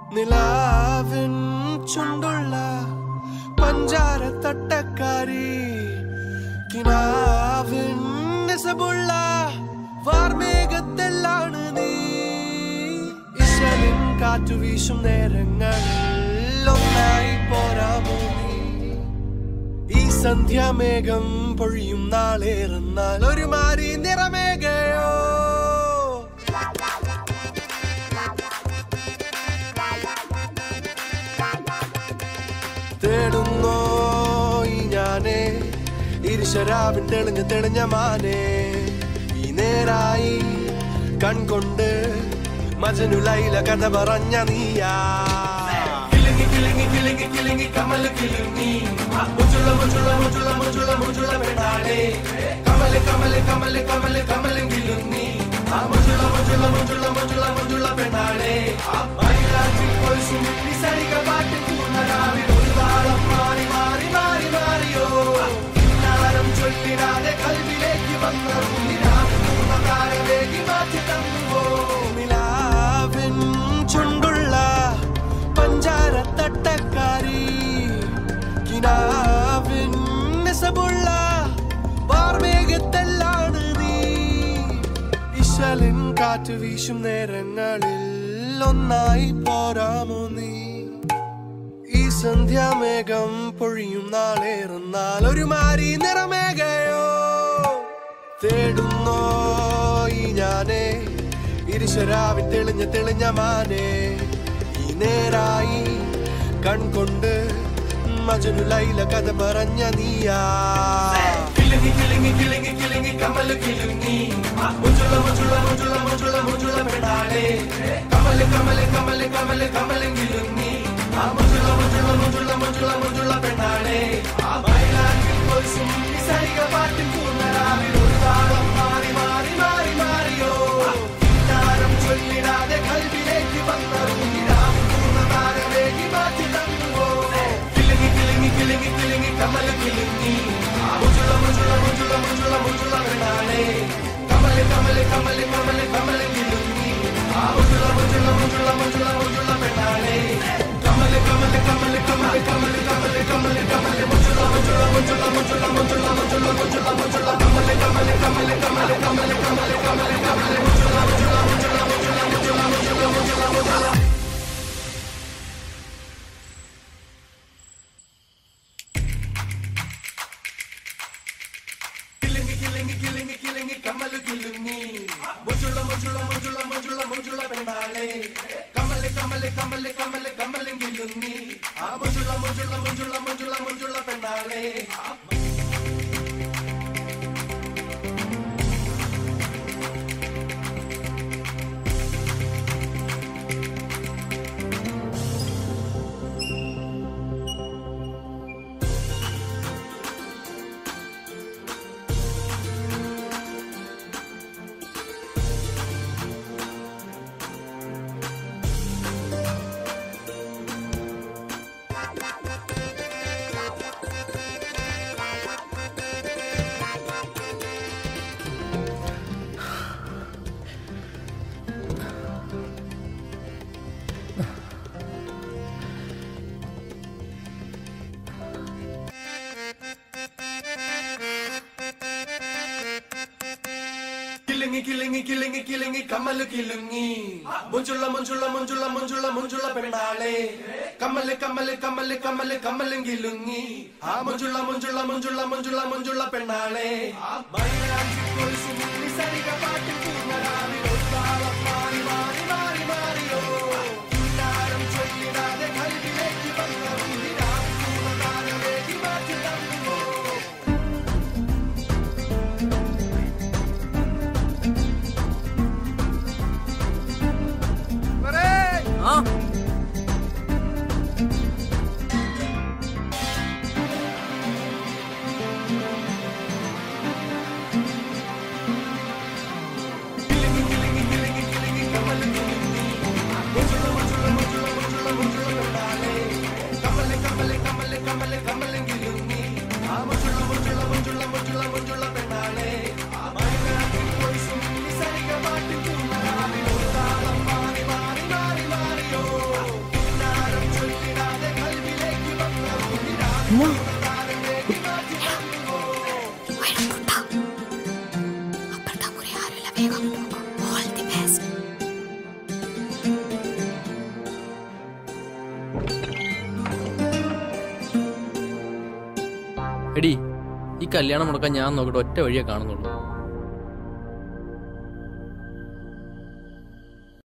നിലാവിൻ ചുണ്ടുള്ള പഞ്ചാര തട്ടക്കാരി കിനാവിൻ നിസബുള്ള വാർമേഘത്തെല്ലാണ് നീ ഇശലിൻ കാറ്റു വീശും നേരങ്ങളിൽ ഒന്നായി പോരാമോ നീ ഈ സന്ധ്യാമേഘം പൊഴിയും നാളേറന്നാൽ ഒരു മാറി നിറമേകയോ തേടുന്നോ ഈ ഞാനേ ഇരുശരാവിൻ തെളിഞ്ഞ തെളിഞ്ഞ മാനേ ഈ നേരായി കൺകൊണ്ട് മജനുലൈല കഥ പറഞ്ഞ നീയാ കിലുങ്ങി കിലുങ്ങി കിലുങ്ങി കിലുങ്ങി കമൽ കിലുങ്ങി മുജുള്ള മുജുള്ള മുജുള്ള മുജുള്ള മുജുള്ള പെണ്ണാളെ കമല് കമല് കമല് കമല് കമലും കിലുങ്ങി മുജുള്ള മുജുള്ള മുജുള്ള മുജുള്ള മുജുള്ള പെണ്ണാളെ മൈലാഞ്ചി കൊലുസും നിസരിക പാട്ട് പൂർണ്ണരാവിൽ ഒരു താളം മാറി മാറി മാറി മാറിയോ കിന്നാരം ചൊല്ലിടാതെ കൽവിലേക്ക് വന്ന ഉള്ളിനാവ് പൂർണ്ണതാരവേഗി മാറ്റി തന്നുവോ നിലാവിൻ ചുണ്ടുള്ള പഞ്ചാര തട്ടക്കാരി കിനാവിൻ നിസബുള്ള വാർമേഘത്തെല്ലാണ് നീ ഇശലിൻ കാറ്റ് വീശും നേരങ്ങളിൽ ഒന്നായി പോരാമോ നീ ഈ സന്ധ്യാമേഘം പൊഴിയും നാളേറുന്നാൽ ഒരു മാറി നിറമേകയോ തേടുന്നോ ഈ ഞാനേ ഇരുശരാവിൻ തെളിഞ്ഞ തെളിഞ്ഞ മാനേ ഈ നേരായി കൺകൊണ്ട് മജനുലൈല കഥ പറഞ്ഞ നീയാ കിലുങ്ങി കിലുങ്ങി കിലുങ്ങി കിലുങ്ങി കമല് കിലുങ്ങി മുജുള്ള മുജുള്ള മുജുള്ള മുജുള്ള മുജുള്ള പെണ്ണാളെ കമല് കമല് കമല് കമല് കമലും കിലുങ്ങി മുജുള്ള മുജുള്ള മുജുള്ള മുജുള്ള മുജുള്ള പെണ്ണാളെ മൈലാഞ്ചിൽ കൊലുസും നിസരിക പാട്ടിൽ പൂർണ്ണരാവിൽ ഒരു താളം മാറി മാറി മാറി മാറിയോ കിന്നാരം ചൊല്ലിടാതെ കൽവിലേക്ക് വന്ന ഉള്ളിനാവ് പൂർണ്ണതാരവേഗി മാറ്റി തന്നുവോ കിലുങ്ങി കിലുങ്ങി കിലുങ്ങി കിലുങ്ങി കമൽ കിലുങ്ങി മുജുള്ള മുജുള്ള മുജുള്ള മുജുള്ള മുജുള്ള പെണ്ണാളെ കമല് കമല് കമല് കമല് കമല് കിലുങ്ങി മുജുള്ള മുജുള്ള മുജുള്ള മുജുള്ള മുജുള്ള പെണ്ണാളെ കമല് കമല് കമല് കമല് കമല് കമല് കമല് കമല് മുജുള്ള മുജുള്ള മുജുള്ള മുജുള്ള മുജുള്ള മുജുള്ള മുജുള്ള മുജുള്ള കമല് കമല് കമല് കമല് കമല് കമല് കമല് കമല് മുജുള്ള മുജുള്ള മുജുള്ള മുജുള്ള മുജുള്ള മുജുള്ള മുജുള്ള മുജുള്ള കിലുങ്ങി കിലുങ്ങി കിലുങ്ങി കിലുങ്ങി കമല് കിലുങ്ങി മുജുള്ള മുജുള്ള മുജുള്ള മുജുള്ള മുജുള്ള പെണ്ണാളെ കമല് കമല് കമല് കമല് കമലും കിലുങ്ങി ആ മുജുള്ള മുജുള്ള മുജുള്ള മുജുള്ള മുജുള്ള പെണ്ണാളെ കിലുങ്ങി കിലുങ്ങി കിലുങ്ങി കിലുങ്ങി കമ്മല് കിലുങ്ങി മുഞ്ചുള്ള മുഞ്ചുള്ള മുഞ്ചുള്ള മുഞ്ചുള്ള മുഞ്ചുള്ള പെണ്ണാളെ കമ്മല് കമ്മല് കമ്മല് കമ്മല് കമ്മലും കിലുങ്ങി ആ മുഞ്ചുള്ള മുഞ്ചുള്ള മുഞ്ചുള്ള മുഞ്ചുള്ള മുഞ്ചുള്ള പെണ്ണാളെ മൈലാഞ്ചി കൊലുസും നിസരിക പാട്ടിൽ പൂർണ്ണരാവിൽ ഒരു താളം മാറി മാറി മാറി മാറിയോ കിന്നാരം ചൊല്ലിടാതെ കൽവിലേക്ക് വന്ന ഉള്ളിനാവ് പൂർണ്ണതാരവേഗി മാറ്റി തന്നുവോ ആ കിലുങ്ങി കിലുങ്ങി കിലുങ്ങി കിലുങ്ങി കമല് എടി ഈ കല്യാണം മുടക്കാൻ ഞാൻ നോക്കിയിട്ട് ഒറ്റ വഴിയേ കാണുന്നുള്ളൂ